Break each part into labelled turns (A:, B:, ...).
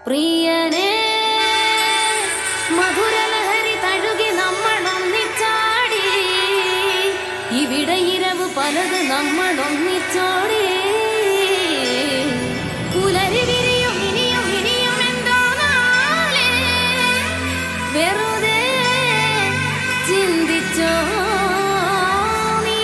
A: പ്രിയനേ മധുരലഹരി തഴുകി നമ്മൾ ഒന്നിച്ചാടി ഇവിടെ ഇരവ് പലത് നമ്മൾ ഒന്നിച്ചോടി പുലരി വിരിയും ഇനിയും ഇനിയും എന്തോ നാളെ വെറുതെ ചിന്തിച്ചോ നീ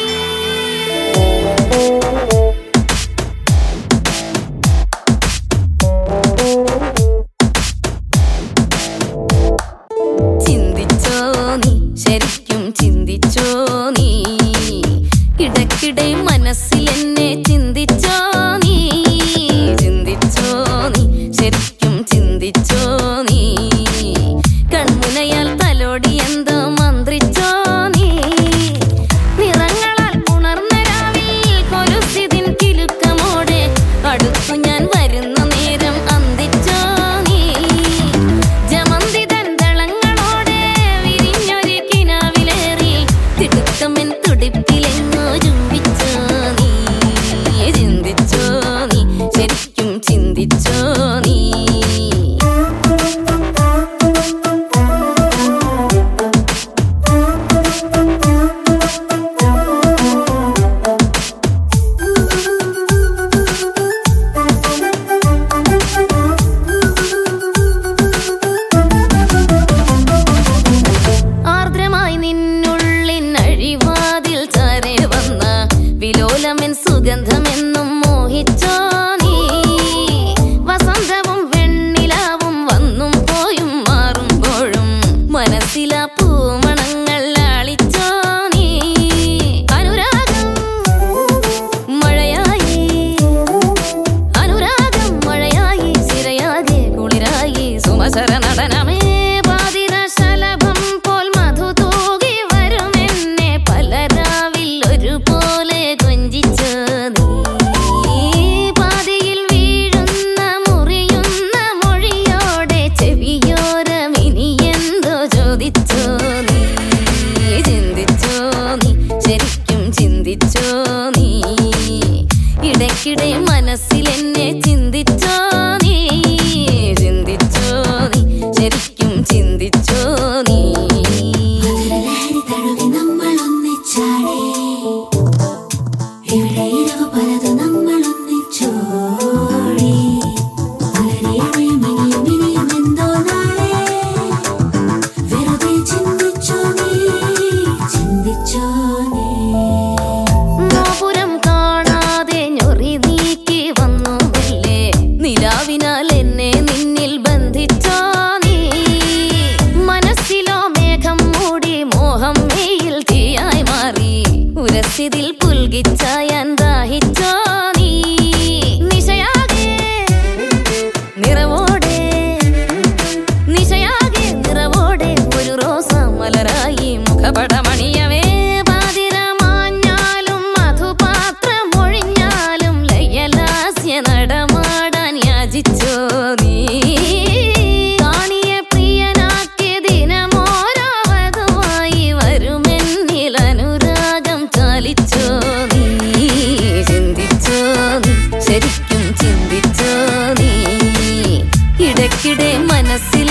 A: ചിന്തിച്ചോ നീ ശരിക്കും ചിന്തിച്ചോ നീ ഇടയ്ക്കിടെ മനസ്സിൽ എന്നെ ചിന്തിച്ചോ നീ ചിന്തിച്ചോ നീ ശരിക്കും ചിന്തിച്ചോ നീ കൺമുനയാൽ തലോടി എന്തോ മന്ത്രിച്ചോ നീ നിറങ്ങളാൽ ഉണർന്ന രാവിൽ കൊലുസിതിൻ കിലുക്കമോടെ അടുത്തു ഞാൻ വരുന്ന നേരം അന്തിച്ചോ നീ ജമന്തിതൻ ദളങ്ങളോടെ വിരിഞ്ഞൊരു കിനാവിലേറി തിടുക്കമെൻ തുടിപ്പിലെങ്ങോ ചുംബിച്ചോ നീ ചിന്തിച്ചോ നീ ശരിക്കും ചിന്തിച്ചോ നീ ആർദ്രമായി നിന്നുള്ളിൻ അഴിവാതിൽ ചാരെ വന്ന വിലോലമെൻ സുഗന്ധമെന്നും മോഹിച്ചോ നീ വസന്തവും വെണ്ണിലാവും വന്നും പോയും മാറുമ്പോഴും മനസ്സിലാ പൂമണങ്ങൾ ആളിച്ചോ നീ അനുരാഗം മഴയായി അനുരാഗം മഴയായി സിരയാകെ കുളിരായി സുമസര നടനമേ പാതിര ശലഭം പോൽ മധു തൂകി വരുമെന്നെ പലരാവിൽ ഒരുപോലെ കൊഞ്ചിച്ചു നീ പാതിയിൽ വീഴുന്ന മുറിയുന്ന മൊഴിയോടെ ചെവിയോരം ഇനി എന്തോ ചോദിച്ചോ നീ ചിന്തിച്ചോ നീ ശരിക്കും ചിന്തിച്ചോ നീ ഇടയ്ക്കിടെ മനസ്സിൽ എന്നെ ചിന്തിച്ചോ നീ ചിന്തിച്ചോ നീ ശരിക്കും ചിന്തിച്ചോ നീ
B: ലഹരി തഴുകി നമ്മൾ ഒന്നിച്ചാടി ഇവിടെ ഇരവ് പലത് നമ്മൾ ഒന്നിച്ചോടി പുലരിയണയും ഇനിയും ഇനിയും എന്തോ നാളെ വെറുതെ ചിന്തിച്ചോ നീ ചിന്തിച്ചോ നീ
A: നോപുരം കാണാതെ ഞൊറി നീക്കി വന്നു മെല്ലെ നിലാവിനാൽ എന്നെ നിന്നിൽ ബന്ധിച്ചോ നീ മനസ്സിലോ മേഘം മൂടി മോഹം മെയിൽ തീയായി മാറി ഉരസിതിൽ പുൽകിച്ചായാൻ ദാഹിച്ചോ നീ നിശയാകെ നിറവോടെ നിശയാകെ നിറവോടെ ഒരു റോസ മലരായി മുഖപടമണിയവേ പാതിരമാഞ്ഞാലും മധുപാത്രമൊഴിഞ്ഞാലും ലയലാസ്യ നടമാടാൻ യാചിച്ചോ നീ കാണിയ പ്രിയനാക്കിയ ദിനമോരോ വധുവായി വരുമെന്നിൽ അനുരാഗം ചാലിച്ചോ നീ ചിന്തിച്ചോ നീ ശരിക്കും ചിന്തിച്ചോ നീ ഇടയ്ക്കിടെ മനസ്സിൽ